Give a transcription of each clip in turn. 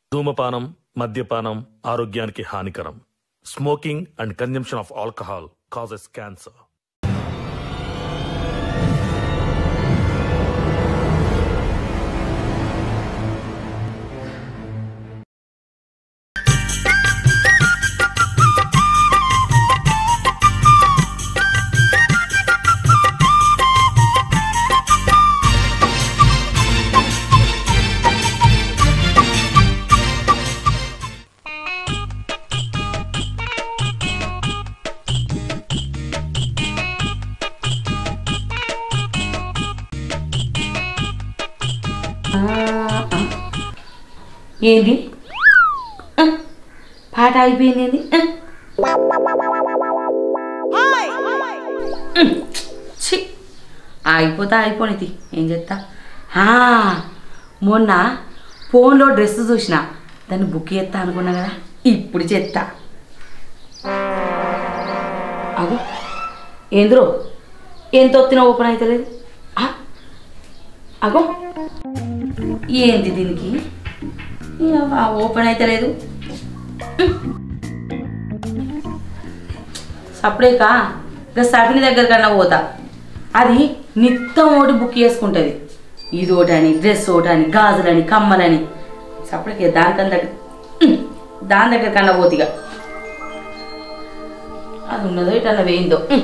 ధూమపానం మద్యపానం ఆరోగ్యానికి హానికరం smoking and consumption of alcohol causes cancer ఏంది ఆ, పాట అయిపోయింది ఏంది ఆ. ఉమ్, ఛీ ఆగిపోతా అయిపోనిది ఏం చేస్తా ఆ, మొన్న ఫోన్లో డ్రెస్ చూసిన దాన్ని బుక్ చేస్తా అనుకున్నా కదా ఇప్పుడు చేస్తా అగో ఏంద్రో ఎంత వచ్చినా ఓపెన్ అవుతలేదు ఆ, అగో ఏంది దీనికి ఏవ్వా, ఓపెన్ అయితే లేదు సపరేక ఇక సటిని దగ్గర కన్నా పోతా అది నిత్తం ఒకటి బుక్ చేసుకుంటుంది ఇది ఒకటి అని డ్రెస్ ఒకటి అని గాజులని కమ్మలని సపరేక దానికన్నా దగ్గర ఉమ్, దాని దగ్గర కన్నా పోతిగా అది ఉన్నదో ఇటన్నా వేయిందో ఉమ్.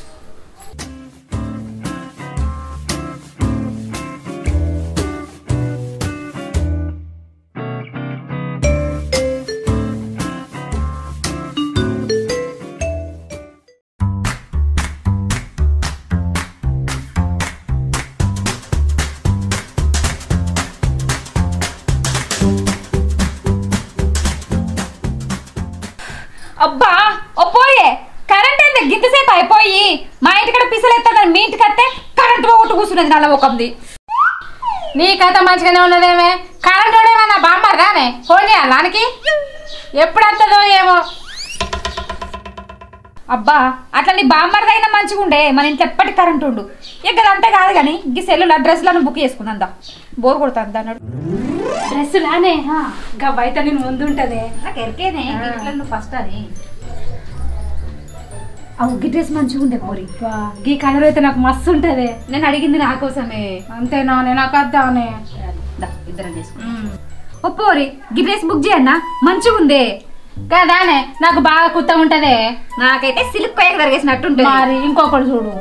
అబ్బా ఒప్పోయే కరెంట్ ఎంత గింతసేపు అయిపోయి మా ఇంటికాడ పిసలెత్తాదని మీ ఇంటికి వస్తే కరెంట్ పోగొట్టు కూర్చున్నది నల్ల ముఖంది నీ కథ మంచిగానే ఉన్నదేమే కరెంట్ ఏమన్నా బామ్మర్దానే ఫోన్ చేయాలి దానికి ఎప్పుడు వస్తుందో ఏమో అబ్బా అట్లా నీ బామ్మర్దైనా మంచిగా ఉండే మన ఇంట్లో ఎప్పటికి కరెంట్ ఉండు ఇక అదంతా కాదు కానీ ఈ సెల్లుల డ్రెస్లను బుక్ చేసుకుందా బోర్ కొడుతుంది అన్నాడు డ్రెస్ లానే గవ్వైతే నేను ముందు ఉంటదే నాకు ఎరికేనే ఇంట్లో నువ్వు ఫస్ట్ అని ఆ ఉగ్గి డ్రెస్ మంచిగా ఉండే పోరి గీ కలర్ అయితే నాకు మస్తు ఉంటదే నేను అడిగింది నా కోసమే అంతేనా నేను నాకు వద్దానే దా, ఇద్దరం చేసుకుందాం ఓ పోరి గీ డ్రెస్ బుక్ చేయన్నా మంచిగా ఉందే కదానే నాకు బాగా కుత్త ఉంటదే నాకైతే సిల్క్ పైకి తరిగేసినట్టు ఉంటుంది మరి ఇంకొకటి చూడు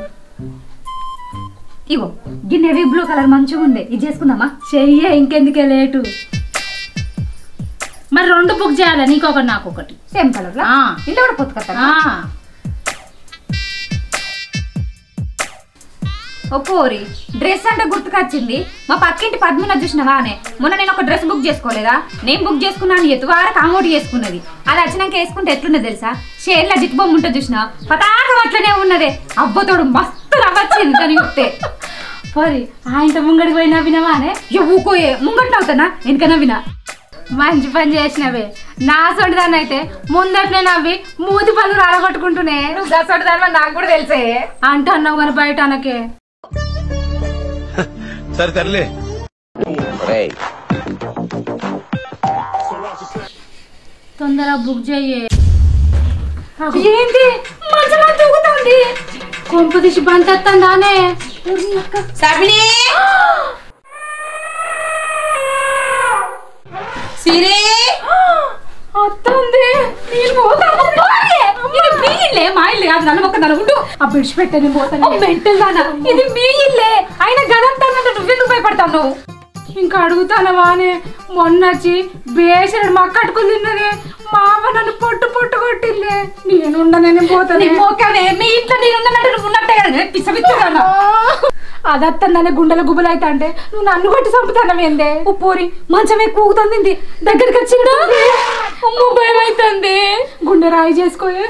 ఇగో గీ నేవీ బ్లూ కలర్ మంచిగా ఉంది ఇది చేసుకుందామా చెయ్యే ఇంకెందుకే లేటు మరి రెండు బుక్ చేయాలి నీకొకటి నాకు ఒకటి సేమ్ కలర్ లా ఆ. ఇంట్లో కూడా పొత్తుకొస్తా ఆ, ఓ పోరి డ్రెస్ అంటే గుర్తుకొచ్చింది మా పక్కింటి పద్మిన చూసినవా అనే మొన్న నేను ఒక డ్రెస్ బుక్ చేసుకోలేదా నేను బుక్ చేసుకున్నాను ఎతువార కాంగోటి చేసుకున్నది అది వచ్చినాక వేసుకుంటే ఎట్లున్నది తెలుసా షేర్ల జిట్ బొమ్మ ఉంటుంది చూసినా పతాకం అట్లనే ఉన్నదే అబ్బతోడు మస్తు నవ్వచ్చింది దాని చూస్తే పోరి ఆ ఇంట ముంగడికి పోయి నవ్వినవానే ఇక ఊకోయే ముంగట్ నవ్వుతానా వెనక నవ్వినా మంచి పని చేసినవే నా సొంటిదాన్ని అయితే ముందట్నే నవ్వి మూతి పళ్ళు రాలగొట్టుకుంటూనే నువ్వు గసోటి దాని నాకు కూడా తెలిసే అంటే అన్నావు కానీ బయట అనకే సరే తరలే తొందర బుక్ చెయ్యే ఏంటి మంచిగా తూగుతుంది కొంపు తీసి బంతెత్తందానే సబిని సిరి వస్తుంది నేను పోతాను పోయే. ఇది మీ ఇల్లే మా ఇల్లే కాదు నన్ను ఒక్క నలుగుండు ఆ బిడ్చి పెట్టని పోతాను మెంటల్ దానా ఇది మీ ఇల్లే అయినా గదంతా అంటే నువ్వెందుకు భయపడతావు నువ్వు ఇంకా అడుగుతానవానే మొన్నొచ్చి బేసరుడు మా కట్టుకుని తిన్నదే మా అవ్వ నన్ను పొట్టు పొట్టు కొట్టిల్లే నేను ఉండనే పోతానే నీ మోకమే మీ ఇంట్లో నేను ఉన్నట్టు నువ్వు ఉన్నట్టే కదా నేను పిచ్చ పిచ్చదానా అదత్తందనే గుండెల గుబులు అయితే అంటే నువ్వు నన్ను కొట్టి చంపుతానవేందే ఉప్పోరి మంచమే కూగుతుంది దగ్గరికి వచ్చిందా అమ్మో భయం అవుతుంది గుండె రాయి చేసుకోయే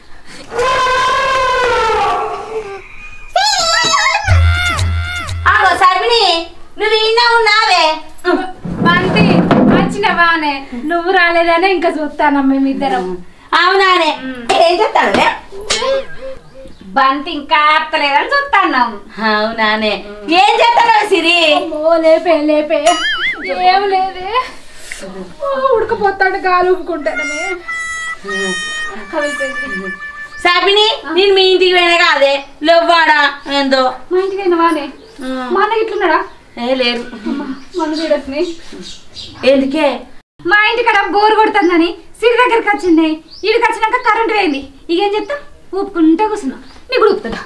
ఆగో సబిని నువ్వు ఈయన ఉన్నావే బంతి వచ్చినవానే నువ్వు రాలేదనే ఇంకా చూస్తాను మేమిద్దరం అవునానే ఏం చెప్తాను బంతి ఇంకా ఆర్తలేదని చూస్తాను అవునానే ఏం చేస్తాను సిరి ఓ లేపే లేపే ఏం లేదే ఉడకపోతాడు గాలి ఊపుకుంటానమే కలిసిపోయింది సాపిని నేను మీ ఇంటికి పోయినా కాదే లేవ్వాడా ఏందో మా ఇంటికి అయినా వానే మా అన్న ఇట్లున్నాడా ఏ లేరు మన చూడట్ని ఎందుకే మా ఇంటికాడ బోర్ కొడుతుందని సిరి దగ్గరికి వచ్చింది ఇడికి వచ్చినాక కరెంట్ పోయింది ఇక ఏం చెప్తా ఊపుకుంటే కూర్చున్నా నీకు ఊపుతుందా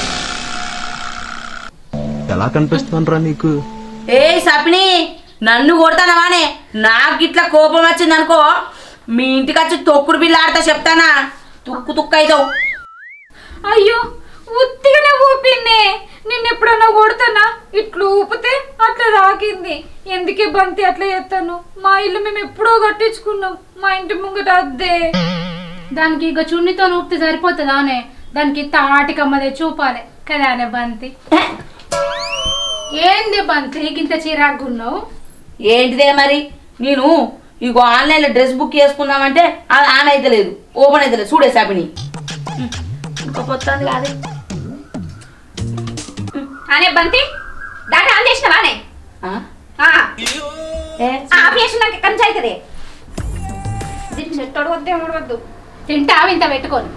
ఎలా కనిపిస్తుందిరా నీకు ఏ సపిని నన్ను కొడతానవానే నాకు ఇట్లా కోపం వచ్చింది అనుకో మీ ఇంటికి వచ్చి తొక్కుడు బిల్ల ఆడతా చెప్తానా తుక్కు తుక్కు అవుతావు అయ్యో ఉత్తిగానే ఊపింది నిన్న ఎప్పుడన్నా కొడుతానా ఇట్లు ఊపితే అట్లా తాకింది ఎందుకే బంతి అట్లా చేస్తాను మా ఇల్లు మేము ఎప్పుడో కట్టించుకున్నాం మా ఇంటి ముంగట అద్దే దానికి ఇక చున్నితో ఊపితే సరిపోతుందానే దానికి తాటికమ్మదే చూపాలి కదానే బంతి ఏంది బంతి ఇంత చిరాకున్నావు ఏంటిదే మరి నేను ఇగో ఆన్లైన్లో డ్రెస్ బుక్ చేసుకుందామంటే అది ఆన్ అయితే లేదు ఓపెన్ అయితే లేదు చూడే సాపిని ఇంకా పొత్తాంది కాదే అనే బంతి దాన్ని ఆన్ చేసినవానే ఆ? ఏ, ఆఫ్ చేసినాక ఎక్కడి నుంచి అవుతుంది దీన్ని చెట్టోడు వద్దు ఎవడు వద్దు తింటావు ఇంత పెట్టుకొని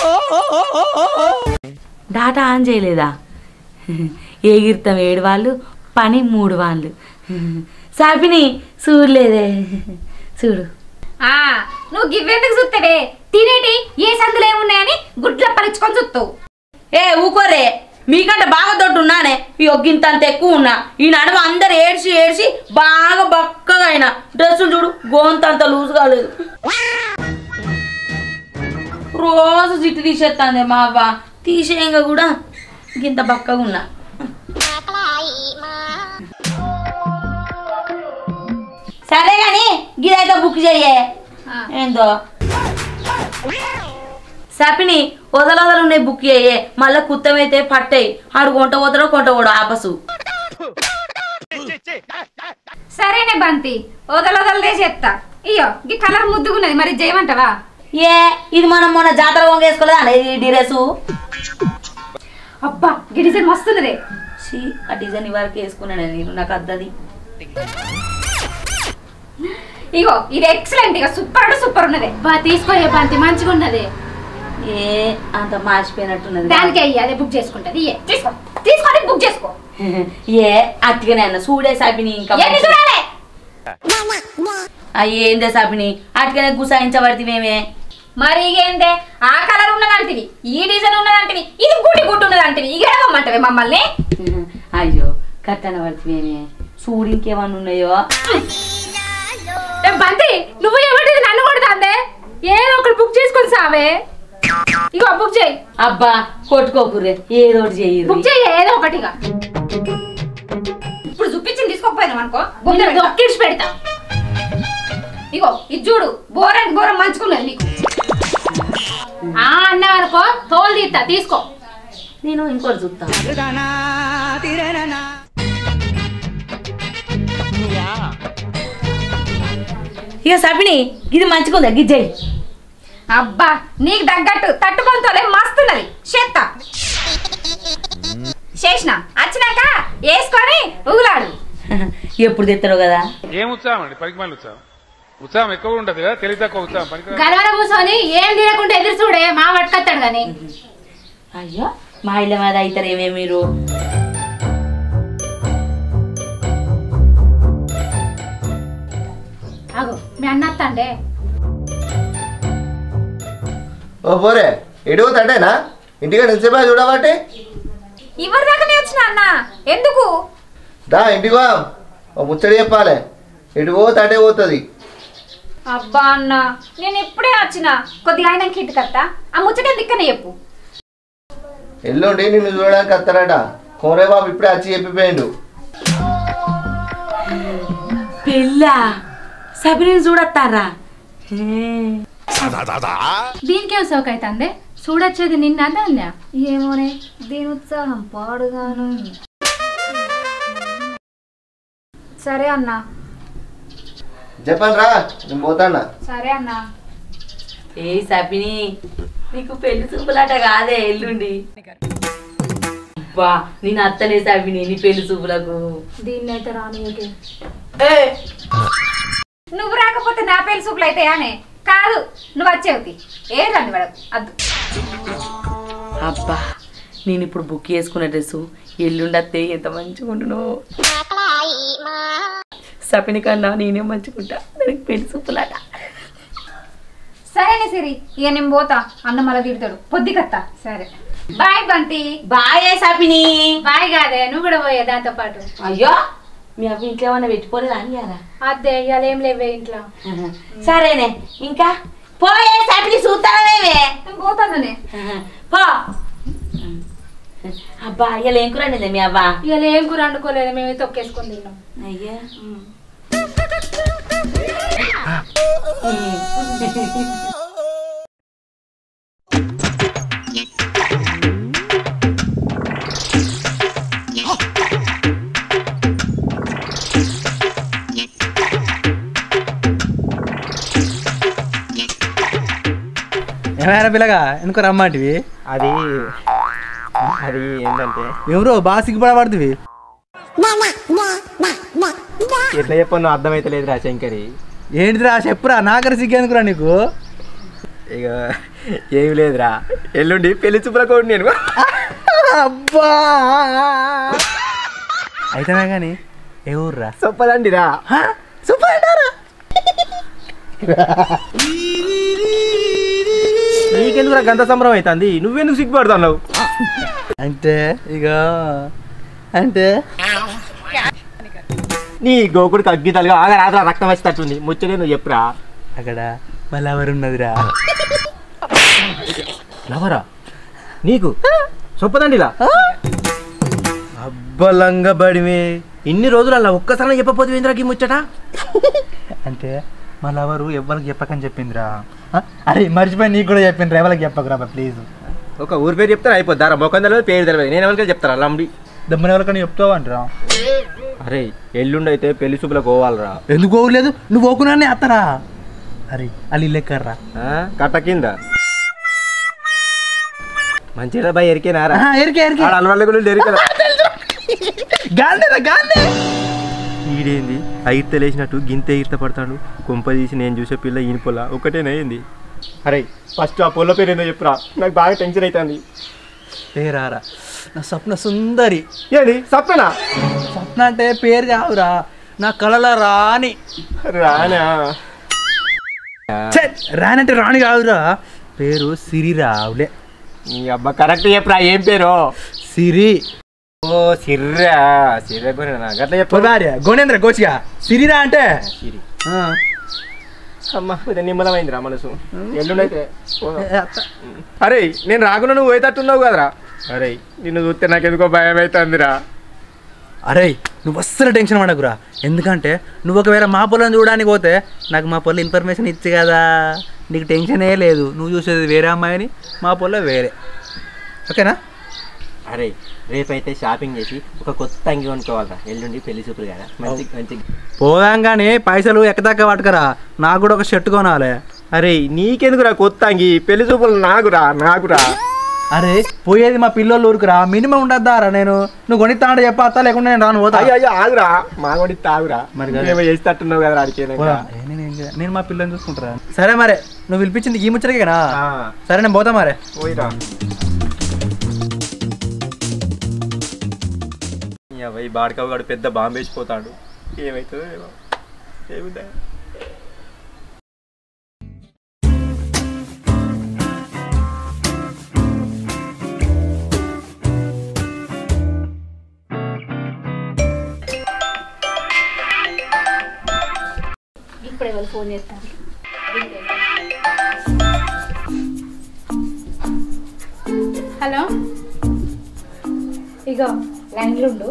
డాటా ఆన్ చేయలేదా ఎగిరితాం ఏడు వాళ్ళు పని మూడు వాళ్ళు సాపిని చూడలేదే చూడు ఆ నువ్వు గివ్వెందుకు చూస్తావే తినేటి ఏ సందులు ఏమున్నాయని గుడ్ల పలుచుకొని చూస్తావు ఏ ఊకోరే మీకంటే బాగా తోటి ఉన్నానే ఈ ఒగ్గింత అంత ఎక్కువ ఉన్నా ఈ నడుమ అందరు ఏడ్చి ఏడ్చి బాగా బక్కగా అయినా డ్రెస్సులు చూడు గోంత అంత లూజ్ కాలేదు రోజు జిట్టు తీసేస్తాందే మా అవ్వ తీసేయంగా కూడా ఇంత బక్కగా ఉన్నా సరే కానీ గిదైతే బుక్ చెయ్యే ఏందో సపిని వదలవదలు ఉన్నాయి బుక్ అయ్యే మళ్ళా కుత్తమైతే పట్టాయి ఆడు కొంట పోతాడో కొంట పోడు ఆపసు సరేనే బంతి వదల వదలదే చేస్తా ఇయ్యో ఈ కలర్ ముద్దుగున్నది మరి చేయమంటావా ఏ ఇది మనం మొన్న జాతర వంగేసుకోలేదా అన్న ఈ డ్రెస్సు అబ్బా ఈ డిజైన్ మస్తున్నదే ఛీ, ఆ డిజైన్ వరకు వేసుకున్నాను నేను నాకు అద్దది ఇగో ఇది ఎక్సలెంట్ ఇక సూపర్ అంటే సూపర్ ఉన్నదే బా తీసుకోయే బంతి మంచిగా ఉన్నది ఏ అంత మార్చిపోయినట్టున్నది దానికి అయ్యి అదే బుక్ చేసుకుంటది ఇయ్యే తీసుకో తీసుకొని బుక్ చేసుకో ఏ అట్టిగానే అన్న చూడే సాపిని ఇంకా ఎన్ని చూడాలి అయ్యి ఏందే సాపిని అట్టిగానే గుసాయించబడితే మేమే మరి ఇక ఏందే ఆ కలర్ ఉన్నదంటివి ఈ డిజైన్ ఉన్నదంటివి ఇది గుడి గుడ్డు ఉన్నదంటివి ఇక ఏమమ్మంటవే మమ్మల్ని అయ్యో కట్టన పడితే మేమే చూడు ఇంకేమన్నా ఉన్నాయో ఏ బంతి నువ్వు ఎవరిది నన్ను కొడుతాందే ఏదో ఒకటి బుక్ చేసుకొని సావే ఇగో బుక్ చేయి అబ్బా కొట్టుకోకుర్రే ఏదో ఒకటి చెయ్యి బుక్ చేయి ఏదో ఒకటిగా ఇప్పుడు చూపించింది తీసుకోకపోయినాం అనుకో ముందు బొంద దొక్కిడిచి పెడతా ఇగో ఇది చూడు బోరానికి బోరం మంచుకున్నది నీకు ఆ అన్నావు అనుకో తోలు తీస్తా తీసుకో నేను ఇంకోటి చూస్తా ఇక సపిని ఇది మంచిగుందా గిజ్జయ్ అబ్బా నీకు తగ్గట్టు తట్టుకొనితోలే మస్తున్నది చేత్త చేసిన వచ్చినాక వేసుకొని ఉగులాడు ఎప్పుడు తెస్తారో కదా ఏం ఉత్సాహం అండి పనికిమాలిన ఉత్సాహం ఉత్సాహం ఎక్కువ ఉండదు కదా తెలివి తక్కువ ఉత్సాహం పనికి గలవల కూర్చొని ఏం తినకుండా ఎదురు చూడే మా పట్టుకొస్తాడు కానీ అయ్యో మా ఇళ్ళ మీద అవుతారేమే మీరు ఆగు మీ అన్న వస్తాండే ఓ పోరే ఎటు తండేనా ఇంటికాడ ఎంతసేపు చూడబట్టి ఎవరి దాకానే వచ్చిన అన్న ఎందుకు దా ఇంటికి వా ఓ ముచ్చడి చెప్పాలి ఎటు పో తటే పోతుంది అబ్బా అన్న నేను ఇప్పుడే వచ్చిన కొద్దిగా ఆయన కిట్ కత్తా ఆ ముచ్చటే దిక్కనే చెప్పు ఎల్లుండి నిన్ను చూడడానికి వస్తారట కోరే బాబు ఇప్పుడే వచ్చి చెప్పిపోయిండు పెళ్ళా సబిని చూడత్తారా దీనికేం సోక్ అవుతుంది చూడొచ్చేది నిన్న దాన్నే ఏమోనే దీని ఉత్సాహం పాడుగాను సరే అన్న చెప్పండి రా నేను పోతానా సరే అన్న ఏ సబిని నీకు పెళ్లి చూపులాట కాదే ఎల్లుండి బా నేను అత్తనే సబిని నీ పెళ్లి చూపులకు దీన్ని అయితే రాని ఏ నువ్వు రాకపోతే నా పేరు సూపులు అయితే అనే కాదు నువ్వు వచ్చేవుతి ఏ రండి మేడం అద్దు అబ్బా నేను ఇప్పుడు బుక్ చేసుకున్న డ్రెస్సు ఎల్లుండత్తే ఎంత మంచిగా ఉండును సపిని కన్నా నేనే మంచిగుంటా దానికి పెళ్లి సూపులాట సరేనే సిరి ఇక నేను పోతా అన్న మళ్ళీ తిడతాడు పొద్దుకత్తా సరే బాయ్ బంటి బాయ్ సపిని బాయ్ కాదే నువ్వు కూడా పోయే దాంతో పాటు అయ్యో మీ అవ్వ ఇంట్లో ఏమన్నా పెట్టుకోలేదా అని అరా అదే ఇవాళ ఏం లేవే ఇంట్లో సరేనే ఇంకా పోయే సపిని చూస్తావేమే నేను పోతానునే పో అబ్బా ఇలా ఏం కూరండి మీ అవ్వ ఇవాళ ఏం కూర వండుకోలేదు మేము తొక్కేసుకొని తిన్నాం అయ్యా ఏమైనా పిల్లగా ఎందుకు రమ్మంటివి అది అది ఏంటంటే ఎవరో బాగా సిగ్గుపడబడుతుంది ఎట్లా చెప్పను అర్థమైతే లేదురా శంకరి ఏంటిరా చెప్పురా నాకర సిగ్గేందుకురా నీకు ఇక ఏమి లేదురా ఎల్లుండి పెళ్లి చూపులకు నేను అబ్బా అయితేనే కానీ ఏ ఊర్రా చెప్పదండిరా సూపర్ అంటారా నీకెందుకురా గంత సంబరం అవుతుంది నువ్వెందుకు సిగ్గుపడుతున్నావు అంటే ఇక అంటే నీ గోకుడికి అగ్గితలుగా ఆగా రాత్ర రక్తం వచ్చేటట్టుంది ముచ్చటే నువ్వు చెప్పురా అక్కడ మళ్ళీ ఎవరున్నదిరా లవరా నీకు చొప్పదండిలా అబ్బలంగా బడిమే ఇన్ని రోజులు అలా ఒక్కసారి చెప్పపోతే ఏంద్రాకి ముచ్చట అంటే మళ్ళీ ఎవరు ఎవరికి చెప్పకని చెప్పిందిరా ఆ? అరే మర్చిపోయి నీకు కూడా చెప్పిండ్రా ఎవరికి చెప్పకురా ప్లీజ్ ఒక ఊరి పేరు చెప్తారా అయిపోద్దారా మొఖం తెలియదు పేరు తెలియదు నేను ఎవరికి చెప్తారా లంబడి దమ్మని ఎవరికైనా చెప్తావు అంటారా అరే ఎల్లుండి అయితే పెళ్లి చూపులకు పోవాలరా ఎందుకు పోవలేదు నువ్వు పోకున్నానే అత్తరా అరే వాళ్ళు ఇల్లెక్కర్రా ఆ, కట్ట కింద మంచిగా బాయ్ ఎరికేనారా ఎరికే ఎరికే ఆడ అలవాళ్ళ గురించి ఎరికరా గాంధీరా గాంధీ ఈడేంది ఐర్త లేచినట్టు గింతే ఈర్త పడతాడు కొంప తీసి నేను చూసే పిల్ల ఈయన పొల ఒకటేనయ్యింది అరే ఫస్ట్ ఆ పొల్ల పేరు ఏందో చెప్పురా నాకు బాగా టెన్షన్ అవుతుంది పేరారా నా స్వప్న సుందరి ఏంది సప్ననా స్వప్న అంటే పేరు కావురా నా కళల రాణి రానా ఛే, రానంటే రాణి కాదురా పేరు సిరి రావులే నీ అబ్బా కరెక్ట్ చెప్పురా ఏం పేరు సిరి ఓ సిర్రా సిర్రా గురేనా గట్ల చెప్పు భార్య గోనేంద్ర గోచిగా సిరిరా అంటే సిరి ఆ. అమ్మా ఇది నిమ్మలమైందిరా మనసు ఎల్లుండైతే అరే నేను రాకుండా నువ్వు పోయేటట్టున్నావు కదరా అరే నిన్ను చూస్తే నాకు ఎందుకో భయం అవుతుందిరా అరే నువ్వు అస్సలు టెన్షన్ పడకురా ఎందుకంటే నువ్వు ఒకవేళ మా పొలం చూడడానికి పోతే నాకు మా పొలం ఇన్ఫర్మేషన్ ఇచ్చి కదా నీకు టెన్షనే లేదు నువ్వు చూసేది వేరే అమ్మాయిని మా పొలం వేరే ఓకేనా అరే రేపైతే షాపింగ్ చేసి ఒక కొత్త అంగి కొనుక్కోవాలరా ఎల్లుండి పెళ్లి చూపులు కదా మంచి మంచి పోదాం కానీ పైసలు ఎక్కదాకా పట్టుకరా నాకు కూడా ఒక షర్ట్ కొనాలి అరే నీకెందుకురా కొత్త అంగి పెళ్లి చూపులు నాకురా నాకురా అరే పోయేది మా పిల్లోళ్ళు ఊరుకురా మినిమం ఉండద్దారా నేను నువ్వు కొనిస్తాడు చెప్పా లేకుండా నేను రాను పోతా అయ్యో అయ్యో ఆగురా మా కొడి తాగురా మరి మరి కాదు. ఏమో చేసేటట్టున్నావు కదా అడిగే పోదా. ఏ, నేను ఏం చేయ- నేను మా పిల్లని చూసుకుంటారా సరే మరి నువ్వు పిలిపించింది ఈ ముచ్చటకేనా సరే నేను పోతా మరి పోయిరా ఈ బాడకావు గాడు పెద్ద బాంబు వేసిపోతాడు ఏమవుతుందో ఏమో ఏముందా ఇప్పుడు ఎవరు ఫోన్ చేస్తారు హలో ఇగో లైన్లో ఉండు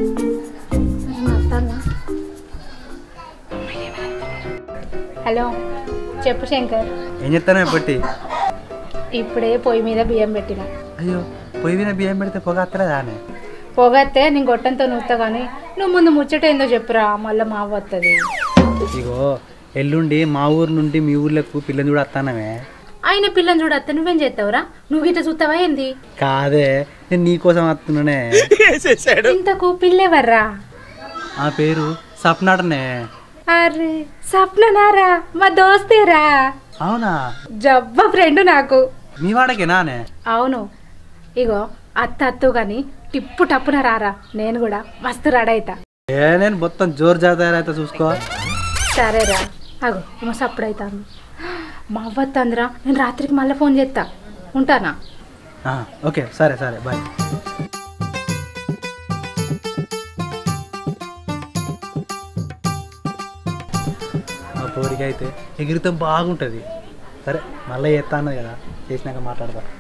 హలో చెప్పు శంకర్ ఏం చెప్తాను ఎప్పటి ఇప్పుడే పొయ్యి మీద బియ్యం పెట్టిన అయ్యో పొయ్యి మీద బియ్యం పెడితే పొగ అత్తలేదా అని పొగత్తే నేను గొట్టంతో నూతా కానీ నువ్వు ముందు ముచ్చట ఏందో చెప్పురా మళ్ళీ మా వస్తుంది ఇగో ఎల్లుండి మా ఊరు నుండి మీ ఊర్లకు పిల్లని కూడా వస్తానమే ఆయన పిల్లని చూడత్తే నువ్వేం చేస్తావురా నువ్వు గిట్ట చూస్తావా ఏంది కాదే నేను నీకోసం వస్తున్నానే ఇంతకు పిల్లెవర్రా ఆ పేరు సప్నాటనే అరే సప్ననారా మా దోస్తేరా అవునా జబ్బ ఫ్రెండ్ నాకు మీ వాడకే నానే అవును ఇగో అత్త అత్తు గాని టిప్పు టప్పున రారా నేను కూడా మస్తు రెడైతా ఏ నేను మొత్తం జోరు జాతర చూసుకో సరేరా అగో మా సప్పుడైతాను మా అవ్వత్తందిరా నేను రాత్రికి మళ్ళీ ఫోన్ చేస్తా ఉంటానా ఆ, ఓకే సరే సరే బాయ్ మా పోరికి అయితే ఎగిరితం బాగుంటుంది సరే మళ్ళీ చేస్తా అన్నది కదా చేసినాక మాట్లాడదా